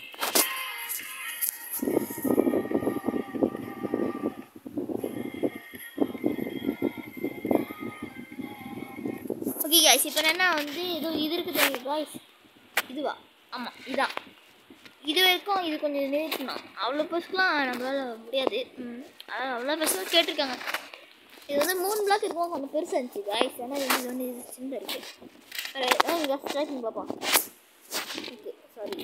ஓகே கைஸ் இப்போ என்ன வந்து இது இது இருக்குது கைஸ் இதுவா ஆமாம் இதான் இது வரைக்கும் இது கொஞ்சம் நிறுத்தணும் அவ்வளோ பெருசுக்குலாம் நம்மளால் முடியாது ம் அதான் அவ்வளோ பெருசாக கேட்டிருக்காங்க இது வந்து மூணு பிளாக் இருக்கும் கொஞ்சம் பெருசாக இருந்துச்சு கைஸ் ஏன்னா இது வந்து இது சின்ன இருக்குது வேறு இங்கே ட்ரை பண்ணி பார்ப்போம் ஓகே சாரி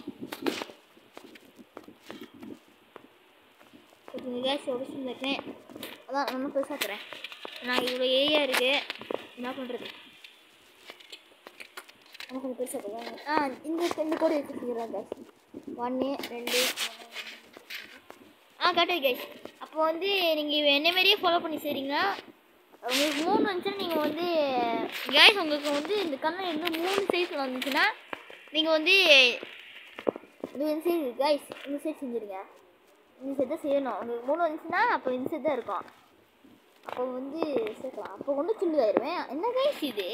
கொஞ்சம் கேஸ் எவ்வளோ சின்ன இருக்கேன் அதான் நான் பெருசாக தரேன் நான் இவ்வளோ ஏரியா இருக்குது என்ன பண்ணுறது எனக்கு கொஞ்சம் பெருசாக தருவாங்க ஆ இந்த இந்த கோடு எடுத்து செஞ்சிடலாம் கேஸ் ஒன்று ரெண்டு ஆ கரெக்டாக கைஸ் அப்போ வந்து நீங்கள் என்ன மாதிரியே ஃபாலோ பண்ணி செய்கிறீங்கன்னா உங்களுக்கு மூணு வந்துச்சுன்னா நீங்கள் வந்து கேஸ் உங்களுக்கு வந்து இந்த கண்ணில் இருந்து மூணு சைஸில் வந்துச்சுன்னா நீங்கள் வந்து இது இந்த சைடு கைஸ் இந்த சைடு செஞ்சுருங்க இந்த சைடு தான் செய்யணும் உங்களுக்கு மூணு வந்துச்சுன்னா அப்போ இந்த சைடு தான் இருக்கும் அப்போ வந்து சேர்க்கலாம் அப்போ கொண்டு சில்லு ஆயிடுவேன் என்ன கைஸ் இது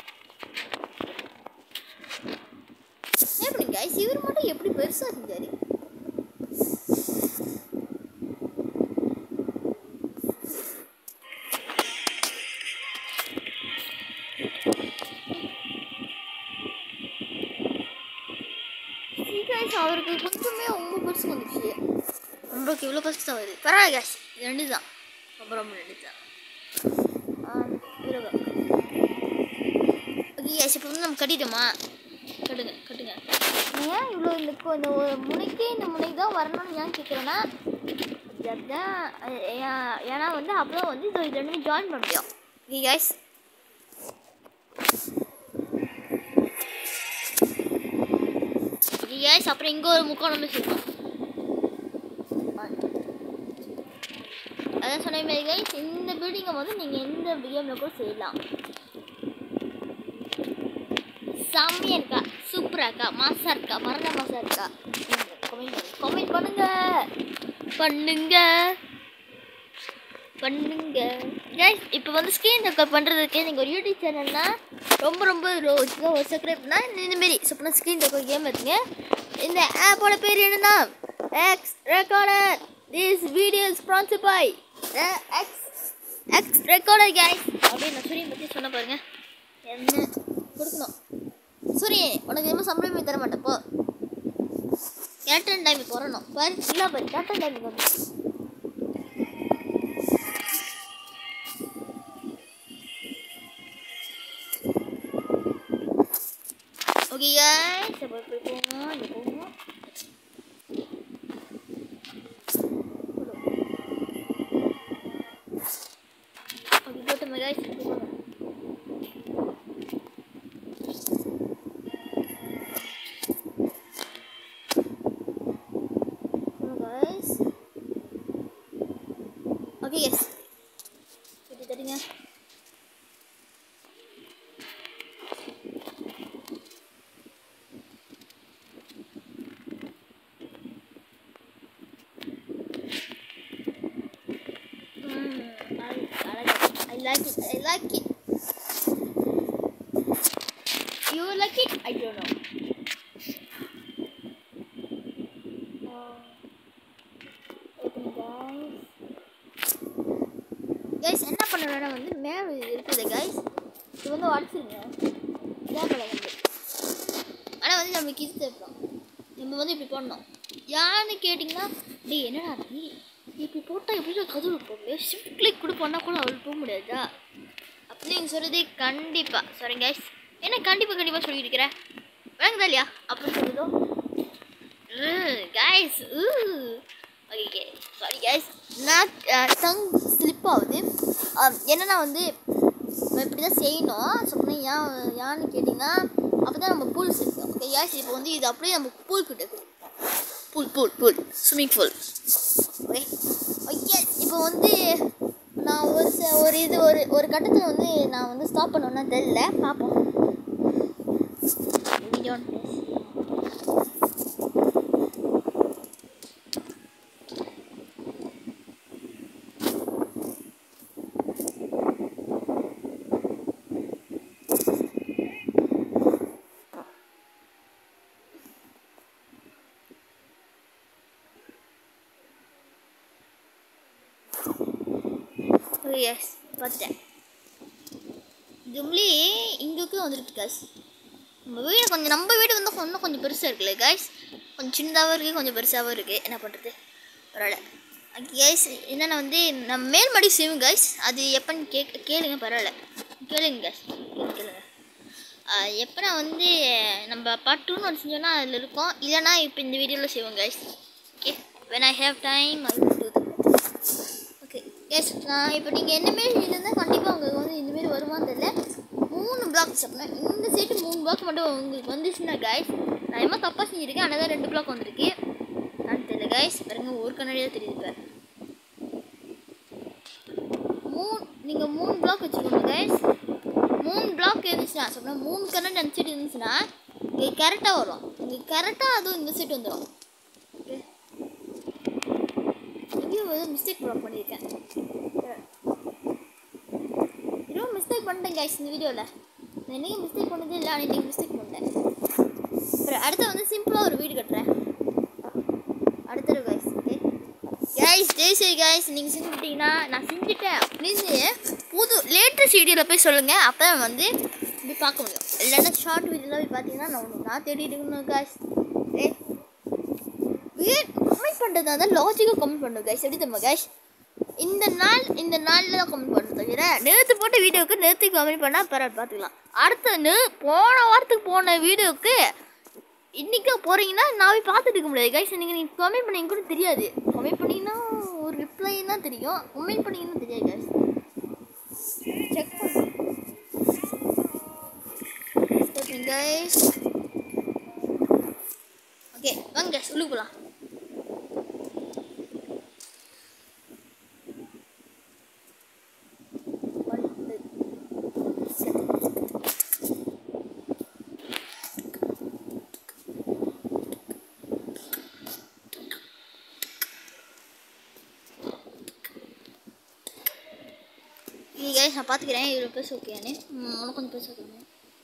எப்படி கைஸ் இவர் மட்டும் எப்படி பெருசாக செஞ்சாரு கைஸ் அவருக்கு கொஞ்சமே ரொம்ப பெருசு வந்துச்சு ரொம்பக்கு இவ்வளோ பெருசு தான் வருது பரவாயில்ல கேஷ் இது ரெண்டு தான் ரொம்ப ரொம்ப ரெண்டு தான் ஓகே கேஷ் இப்போ வந்து நம்ம கட்டிட்டோமா கட்டுங்க கட்டுங்க ஏன் இவ்வளோ இந்த கொ- இந்த ஒரு முனைக்கே இந்த முனைக்கு தான் வரணும்னு ஏன் கேட்குறேன்னா அதுதான் அது ஏன் ஏன்னா வந்து அப்போ வந்து இது இது ரெண்டுமே ஜாயின் பண்ண முடியும் ஓகே கேஷ் கேஸ் அப்புறம் இங்கே ஒரு முக்கோணம் வச்சுருக்கோம் அதான் சொன்ன மாதிரி கைஸ் இந்த பில்டிங்கை வந்து நீங்கள் எந்த கேமில் கூட செய்யலாம் செம்மையா இருக்கா சூப்பரா இருக்கா மாசா இருக்கா மரண மாசா இருக்கா கமெண்ட் பண்ணுங்க பண்ணுங்க பண்ணுங்க கைஸ் இப்போ வந்து ஸ்க்ரீன் ரெக்கார்ட் பண்ணுறதுக்கு நீங்கள் ஒரு யூடியூப் சேனல்னா ரொம்ப ரொம்ப ரோ- ஒரு சப்ஸ்கிரைப் பண்ணால் இந்தமாரி சொப்பனா ஸ்க்ரீன் ரெக்கார்ட் கேம் எடுத்துங்க இந்த ஆப்போட பேர் என்னன்னா X Recorder this video sponsor by X X Recorder guys அப்படின்னு நான் சூரியன் பற்றி சொன்ன பாருங்க என்ன கொடுக்கணும் சூரியன் உனக்கு எதுவும் சம்பளமே தர மாட்டேன் போ கேட்டன் டைமுக்கு வரணும் பாரு இல்லை பாரு கேட்டன் டைமுக்கு வரணும் ஓகே guys அப்போ இப்படி போவோம் இங்கே போவோம் ஓகே போட்டோம் guys இப்போ போவோம் போவோம் guys ஓகே guys இப்படி தட்டுங்க Mm, I, I like it. I like it. I like it. I don't know guys என்ன பண்ணணும்னா வந்து மேலே இருக்குது கைஸ் இது வந்து உடச்சிருங்க இதான் போல வந்து ஆனால் வந்து நம்மளுக்கு இது தேவைப்படும் நம்ம வந்து இப்படி பண்ணணும் யான்னு கேட்டிங்கன்னா டேய் என்னடா நீ இப்படி போட்டால் எப்படி கதவு போக முடியாது ஷிஃப்ட் கிளிக் கூட பண்ணால் கூட அவள் போக முடியாதா அப்படி நீங்கள் சொல்கிறது கண்டிப்பாக சாரி கைஸ் என்ன கண்டிப்பாக கண்டிப்பாக சொல்லியிருக்கிறேன் விளங்குதா இல்லையா அப்படின்னு சொல்லுதோ கைஸ் ஓகே சாரி கைஸ் நான் டங் ஸ்லிப் ஆகுது அஹ், என்னன்னா வந்து நம்ம இப்படி தான் செய்யணும் சொன்னேன் ஏன் ஏன்னு கேட்டிங்கன்னா அப்போ தான் நம்ம பூல் சேர்க்கணும் ஓகே கேஸ் இப்போ வந்து இது அப்படியே நம்ம பூல் கிட்ட கொடுப்போம் pool pool pool swimming pool okay okay இப்போ வந்து நான் ஒரு ச- ஒரு இது ஒரு ஒரு கட்டத்தில் வந்து நான் வந்து ஸ்டாப் பண்ணணும்னா தெரியல பார்ப்போம் வீடியோ எஸ் பார்த்துட்டேன் ஜும்லி இங்குக்கு வந்துருக்கு காஸ் நம்ம வீடு கொஞ்சம் நம்ம வீடு வந்து இன்னும் கொஞ்சம் பெருசாக இருக்குல்ல காய்ஸ் கொஞ்சம் சின்னதாகவும் இருக்குது கொஞ்சம் பெருசாகவும் இருக்குது என்ன பண்ணுறது பரவாயில்ல கைஸ் என்னென்னா வந்து நம்ம மேல் மடி செய்வோம் கைஸ் அது எப்போன்னு கே கேளுங்க பரவாயில்ல கேளுங்க கைஸ் கேளுங்க கேளுங்க எப்போ நான் வந்து நம்ம பார்ட் டூன்னு ஒன்று செஞ்சோன்னா அதில் இருக்கும் இல்லைன்னா இப்போ இந்த வீடியோவில் செய்வோம் guys okay when I have time I will do that okay yes நான் இப்போ நீங்கள் என்ன மாரி இருந்தால் கண்டிப்பாக உங்களுக்கு வந்து இந்த மாரி வருமான்னு தெரியல மூணு பிளாக்ஸ் அப்படின்னா இந்த சைடு மூணு பிளாக் மட்டும் உங்களுக்கு வந்துச்சுன்னா கைஸ் நான் என்ன தப்பாக செஞ்சுருக்கேன் ஆனால் தான் ரெண்டு பிளாக் வந்திருக்கு நான் தெரியல கைஸ் பாருங்க ஒரு கண்ணாடியாக தெரியுது பாரு மூணு நீங்கள் மூணு பிளாக் வச்சுக்கோங்க கைஸ் மூணு பிளாக் இருந்துச்சுன்னா சொன்னா மூணு கண்ணாடி அந்த சைடு இருந்துச்சுன்னா இங்கே கரெக்டாக வரும் இங்கே கரெக்டாக அதுவும் இந்த சைடு வந்துடும் ஓகே எங்கேயோ ஏதோ மிஸ்டேக் ப்ராப் பண்ணியிருக்கேன் ஏதோ மிஸ்டேக் பண்ணிட்டேன் கைஸ் இந்த வீடியோவில் நான் என்னைக்கு மிஸ்டேக் பண்ணதே இல்லை ஆனால் இன்றைக்கி மிஸ்டேக் பண்ணிட்டேன் அப்புறம் அடுத்து வந்து சிம்பிளாக ஒரு வீடு கட்டுறேன் அடுத்தது கைஸ் ஓகே கைஸ் ஜெய்சரி கைஸ் நீங்கள் செஞ்சுக்கிட்டீங்கன்னா நான் செஞ்சுட்டேன் அப்படின்னு புது லேட்டஸ்ட் வீடியோவில் போய் சொல்லுங்கள் அப்போ தான் வந்து இப்படி பார்க்க முடியும் இல்லைன்னா ஷார்ட் வீடியோவில் போய் பார்த்தீங்கன்னா நான் ஒன்று நான் தேடிட்டு இருக்கணும் கைஸ் ஏ ஏன் கமெண்ட் பண்ணுறதா இருந்தால் லாஜிக்காக கமெண்ட் பண்ணுங்க கைஸ் எப்படி தெரியுமா கைஸ் இந்த நாள் இந்த நாளில் தான் கமெண்ட் பண்ண தவிர நேற்று போட்ட வீடியோவுக்கு நேற்று கமெண்ட் பண்ணால் பரவாயில்ல பார்த்துக்கலாம் அடுத்த நே போன வாரத்துக்கு போன வீடியோவுக்கு இன்றைக்கி போகிறீங்கன்னா நான் போய் பார்த்துட்டு இருக்க முடியாது கைஸ் நீங்கள் நீங்கள் கமெண்ட் பண்ணீங்க கூட தெரியாது கமெண்ட் பண்ணீங்கன்னா ஒரு ரிப்ளைன்னா தெரியும் கமெண்ட் பண்ணீங்கன்னா தெரியாது கைஸ் செக் பண்ணுங்க கைஸ் ஓகே வாங்க கைஸ் உள்ளுக்கு போகலாம் இது கைஸ் நான் பார்த்துக்கிறேன் இவ்வளோ பேச ஓகேன்னு உனக்கு கொஞ்சம் பேச ஓகே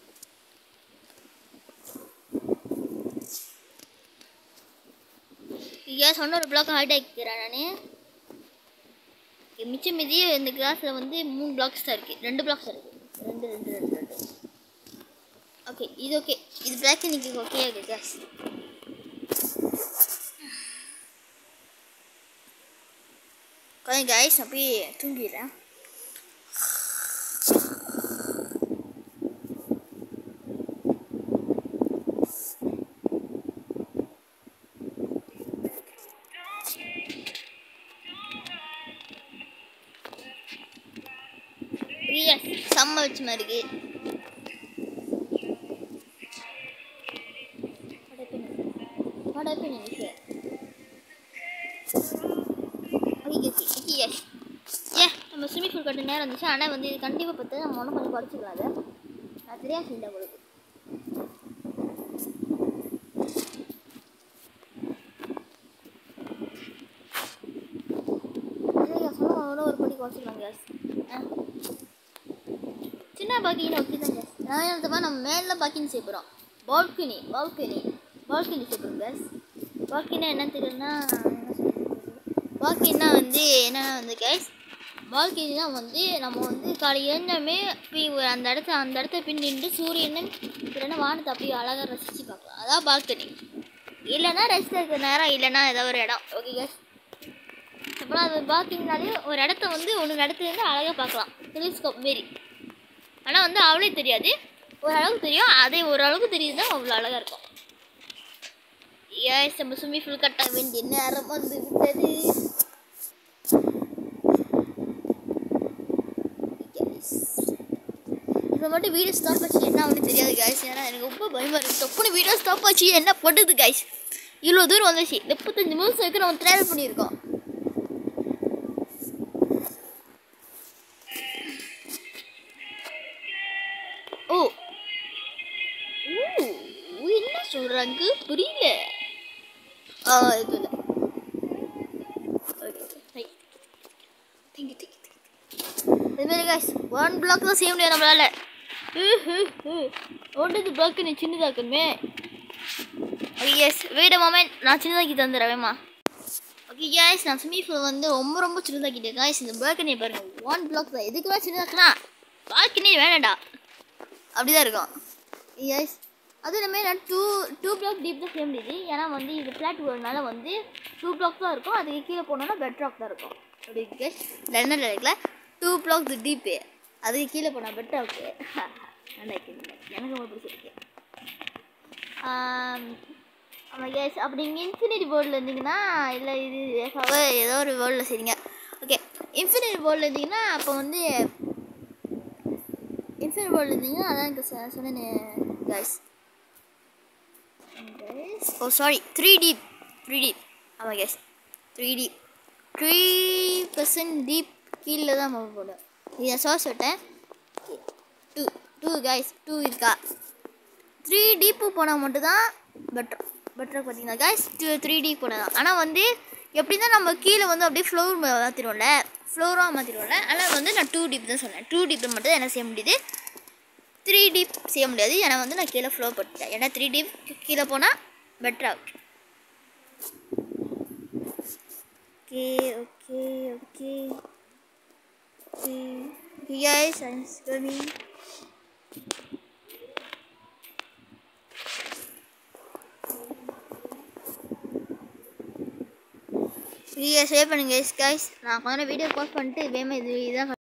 ஐயா சொன்ன ஒரு பிளாக் ஹார்ட் ஆக்கிக்கிறேன் நான் மிச்சம் மீதி இந்த கிளாஸில் வந்து மூணு பிளாக்ஸ் தான் இருக்குது ரெண்டு பிளாக்ஸ் இருக்குது ரெண்டு ரெண்டு ரெண்டு ரெண்டு ஓகே இது ஓகே இது பிளாக் இன்னைக்கு ஓகே ஓகே கேஸ் கொஞ்சம் கைஸ் நான் போய் தூங்கிடுறேன் எஸ் செம்ம வச்ச மாதிரி இருக்கு What happened in here? Okay okay okay yes ஏ நம்ம ஸ்விம்மிங் பூல் கட்ட நேரம் இருந்துச்சு ஆனால் வந்து இது கண்டிப்பாக பார்த்து நம்ம ஒன்றும் கொஞ்சம் குறைச்சிக்கலாம் அதை நான் தெரியாம செஞ்சேன் உங்களுக்கு சொன்ன ஒரு படி குறைச்சிக்கலாம் கேஸ் ஆ சின்ன பாக்கின்னு ஓகே தான் கேஸ் நான் எழுதப்பா நம்ம மேலே பாக்கின்னு செய்ய போகிறோம் பால்கனி பால்கனி பால்கனி சொல்லுங்க guys பால்கனினா என்ன தெரியும்னா பால்கனினா வந்து என்னன்னா வந்து கைஸ் பால்கனினா வந்து நம்ம வந்து காலை எழுந்தமே போய் ஒரு அந்த இடத்த அந்த இடத்த பின் நின்று சூரியனை இல்லைன்னா வானத்தை அப்படியே அழகாக ரசித்து பார்க்கலாம் அதான் பால்கனி இல்லைன்னா ரெஸ்ட் இருக்கிற நேரம் இல்லைன்னா ஏதோ ஒரு இடம் ஓகே கைஸ் அப்புறம் அது பால்கனினாலே ஒரு இடத்த வந்து ஒன்று இடத்துல இருந்து அழகாக பார்க்கலாம் டெலிஸ்கோப் மாரி ஆனால் வந்து அவ்வளோ தெரியாது ஓரளவுக்கு தெரியும் அதே ஓரளவுக்கு தெரியுது தான் அவ்வளோ அழகாக இருக்கும் ஏஸ் நம்ம சும்மி ஃபுல் கட்ட வேண்டிய நேரம் வந்து விட்டது Yes. இப்போ மட்டும் வீடியோ ஸ்டாப் ஆச்சு என்ன ஆகுன்னு தெரியாது கைஸ் ஏன்னா எனக்கு ரொம்ப பயமாக இருக்குது டப்புனு வீடியோ ஸ்டாப் ஆச்சு என்ன பண்ணுது கைஸ் இவ்வளோ தூரம் வந்துச்சு முப்பத்தஞ்சு நிமிஷம் வரைக்கும் நம்ம ட்ராவல் பண்ணியிருக்கோம் ஓ ஊ, என்ன சொல்றாங்க புரியல ஆ இது இல்லை இதுமாரி காய்ஸ் ஒன் பிளாக் தான் செய்ய முடியாது நம்மளால ஒன்றது பிளாக் நீ சின்னதாக்கணுமே ஓகே எஸ் வெயிட் மொமெண்ட் நான் சின்னதாக்கி தந்துடுறேன்மா ஓகே கேஸ் நான் ஸ்விம்மிங் பூல் வந்து ரொம்ப ரொம்ப சின்னதாக்கிட்டேன் காய்ஸ் இந்த பால்கனியை பாருங்க ஒன் பிளாக் தான் எதுக்குமே சின்னதாக்கலாம் பால்கனி வேணாடா அப்படிதான் இருக்கும் எஸ் அது இல்லாமல் நான் டூ டூ பிளாக் டீப் தான் செய்ய முடியுது ஏன்னா வந்து இது ஃப்ளாட் வரனால வந்து டூ பிளாக் தான் இருக்கும் அதுக்கு கீழே போனோன்னா பெட் ராக் தான் இருக்கும் அப்படி கேஸ் என்ன இருக்குல்ல டூ பிளாக் டீப்பு அதுக்கு கீழே போனால் பெட் ராக்கு நல்லா இருக்குது எனக்கு ரொம்ப பிடிச்சிருக்கு ஆமாம் கேஸ் அப்படி இங்கே இன்ஃபினிட்டி போர்டில் இருந்தீங்கன்னா இல்லை இது ஏதாவது ஏதோ ஒரு வேர்ல்டில் சரிங்க ஓகே இன்ஃபினிட்டி போர்டில் இருந்தீங்கன்னா அப்போ வந்து இன்ஃபினிட்டி போர்டில் இருந்தீங்கன்னா அதான் எனக்கு சொ- சொன்னேன் guys oh sorry three deep three deep ஆமாம் guys three deep three percent deep கீழே தான் நம்ம போடும் இதை சொல்ல சொல்லிட்டேன் டூ டூ கைஸ் டூ இருக்கா த்ரீ டீப்பு போனால் மட்டும்தான் பெட்டர் பெட்டர் பார்த்தீங்கன்னா கைஸ் டூ த்ரீ டி போனால் தான் ஆனால் வந்து எப்படி தான் நம்ம கீழே வந்து அப்படியே ஃப்ளோர் மாற்றிடுவோம்ல ஃப்ளோராக மாற்றிடுவோம்ல ஆனால் வந்து நான் டூ டீப் தான் சொன்னேன் டூ டீப்பில் மட்டும் தான் என்ன செய்ய முடியுது த்ரீ டீப் செய்ய முடியாது ஏன்னா வந்து நான் கீழே ஃப்ளோ போட்டுட்டேன் ஏன்னா த்ரீ டீப் கீழே போனால் பெட்டராக okay okay okay okay guys I'm swimming video save பண்ணுங்க கைஸ் நான் கொஞ்சம் வீடியோ போஸ்ட் பண்ணிட்டு இதே மாதிரி இது இதான்